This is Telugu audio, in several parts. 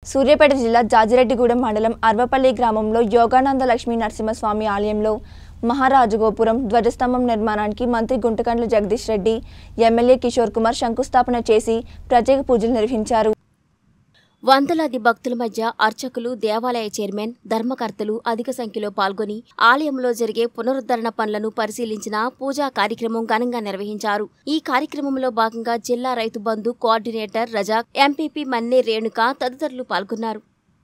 సూర్యాపేట జిల్లా జాజిరెడ్డిగూడెం మండలం అర్వపల్లి గ్రామంలో యోగానంద లక్ష్మీ నరసింహస్వామి ఆలయంలో మహారాజగోపురం ధ్వజస్తంభం నిర్మాణానికి మంత్రి గుంటకండ్ల జగదీష్ రెడ్డి ఎమ్మెల్యే కిషోర్ కుమార్ శంకుస్థాపన చేసి ప్రత్యేక పూజలు నిర్వహించారు వందలాది భక్తుల మధ్య అర్చకులు దేవాలయ చైర్మన్ ధర్మకర్తలు అధిక సంఖ్యలో పాల్గొని ఆలయంలో జరిగే పునరుద్ధరణ పనులను పరిశీలించిన పూజా కార్యక్రమం ఘనంగా నిర్వహించారు ఈ కార్యక్రమంలో భాగంగా జిల్లా రైతు బంధు కోఆర్డినేటర్ రజాక్ ఎంపీపీ మన్నే రేణుక తదితరులు పాల్గొన్నారు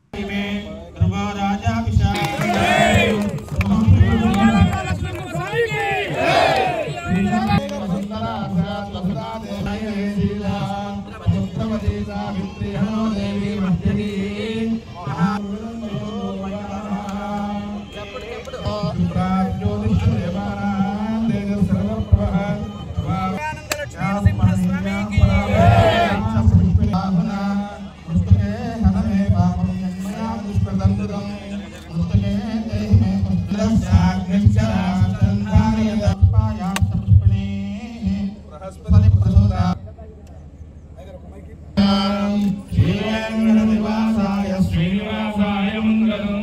శ్రీనివాసాయ మంగళం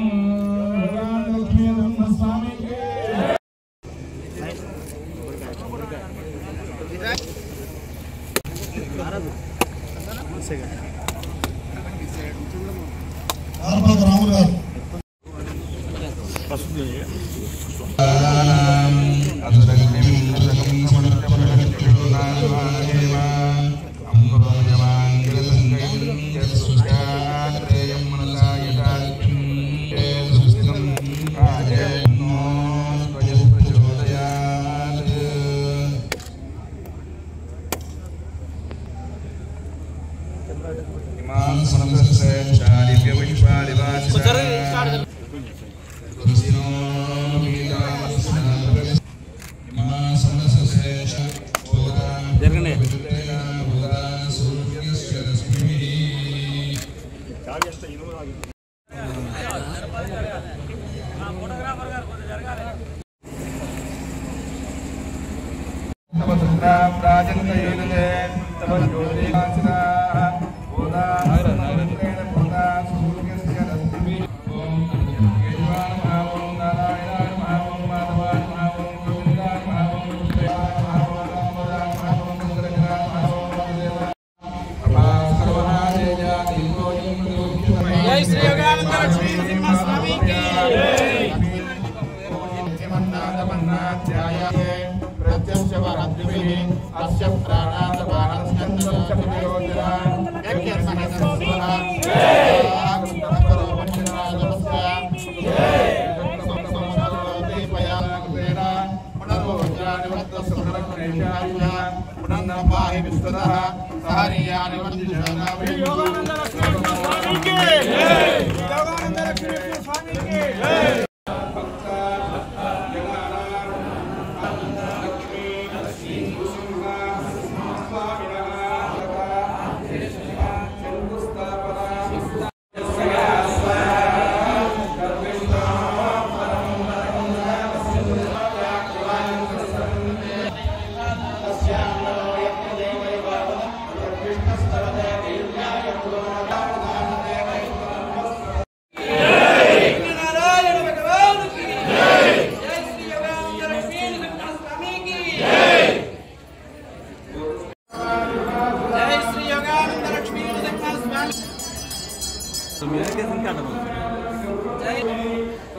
స్వామికి రాములు గారు జరగండి జై శ్రీ యోగానంద లక్ష్మీ నరసింహ స్వామికి యోగానంద లక్ష్మీ నరసింహ స్వామికి యోగానంద లక్ష్మీ నరసింహ స్వామికి నారాయణ భగవానుకి జై శ్రీ యోగానంద లక్ష్మీ నరసింహ స్వామికి జై శ్రీ యోగానంద లక్ష్మీ నరసింహ స్వామి జై